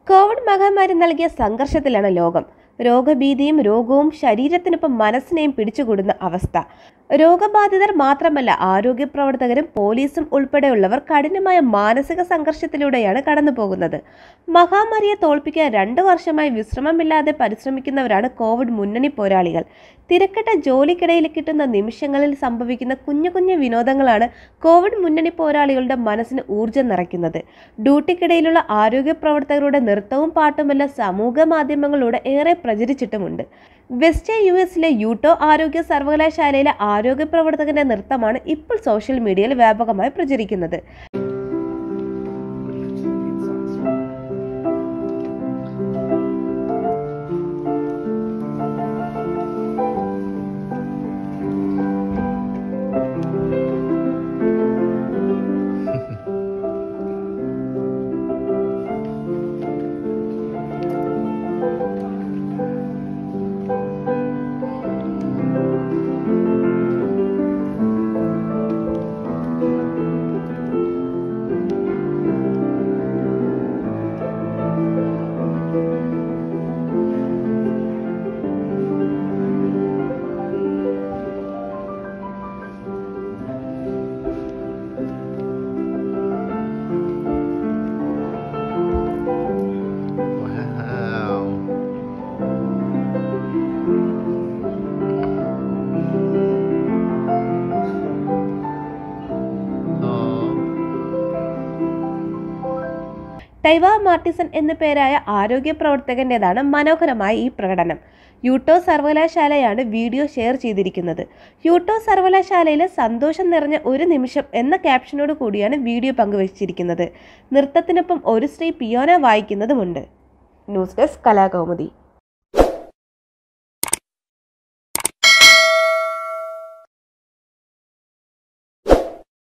Covid മഹാമാരി നൽകിയ സംഘർഷത്തിലാണ് ലോകം രോഗഭീതിയും രോഗവും ശരീരത്തിനൊപ്പം മനസ്സിനെയും പിടിച്ചുകൂടുന്ന അവസ്ഥ രോഗബാധിതർ മാത്രമല്ല ആരോഗ്യ പ്രവർത്തകരും പോലീസും ഉൾപ്പെടെയുള്ളവർ കഠിനമായ മാനസിക സംഘർഷത്തിലൂടെയാണ് കടന്നു പോകുന്നത് മഹാമാരിയെ തോൽപ്പിക്കാൻ രണ്ടു വർഷമായി വിശ്രമമില്ലാതെ പരിശ്രമിക്കുന്നവരാണ് കോവിഡ് മുന്നണി പോരാളികൾ തിരക്കിട്ട ജോലിക്കിടയിൽ കിട്ടുന്ന നിമിഷങ്ങളിൽ സംഭവിക്കുന്ന കുഞ്ഞു കുഞ്ഞു വിനോദങ്ങളാണ് കോവിഡ് മുന്നണി പോരാളികളുടെ മനസ്സിന് ഊർജ്ജം നിറയ്ക്കുന്നത് ഡ്യൂട്ടിക്കിടയിലുള്ള ആരോഗ്യ പ്രവർത്തകരുടെ നൃത്തവും പാട്ടുമെല്ലാം സമൂഹ മാധ്യമങ്ങളിലൂടെ ഏറെ പ്രചരിച്ചിട്ടുമുണ്ട് വെസ്റ്റ് യു എസിലെ യൂട്ടോ ആരോഗ്യ സർവകലാശാലയിലെ ആരോഗ്യ പ്രവർത്തകന്റെ നൃത്തമാണ് ഇപ്പോൾ സോഷ്യൽ മീഡിയയിൽ വ്യാപകമായി പ്രചരിക്കുന്നത് Wow. Oh. ടൈവ മാർട്ടിസൺ എന്നു പേരായ ആരോഗ്യ പ്രവർത്തകന്റേതാണ് മനോഹരമായ ഈ പ്രകടനം യൂട്ടോ സർവകലാശാലയാണ് വീഡിയോ ഷെയർ ചെയ്തിരിക്കുന്നത് യൂട്ടോ സർവകലാശാലയിലെ സന്തോഷം നിറഞ്ഞ ഒരു നിമിഷം എന്ന ക്യാപ്ഷനോട് കൂടിയാണ് വീഡിയോ പങ്കുവച്ചിരിക്കുന്നത് നൃത്തത്തിനൊപ്പം ഒരു സ്ത്രീ പിയോന വായിക്കുന്നതുമുണ്ട് ന്യൂസ് ഡെസ്ക് കലാകൗമുദി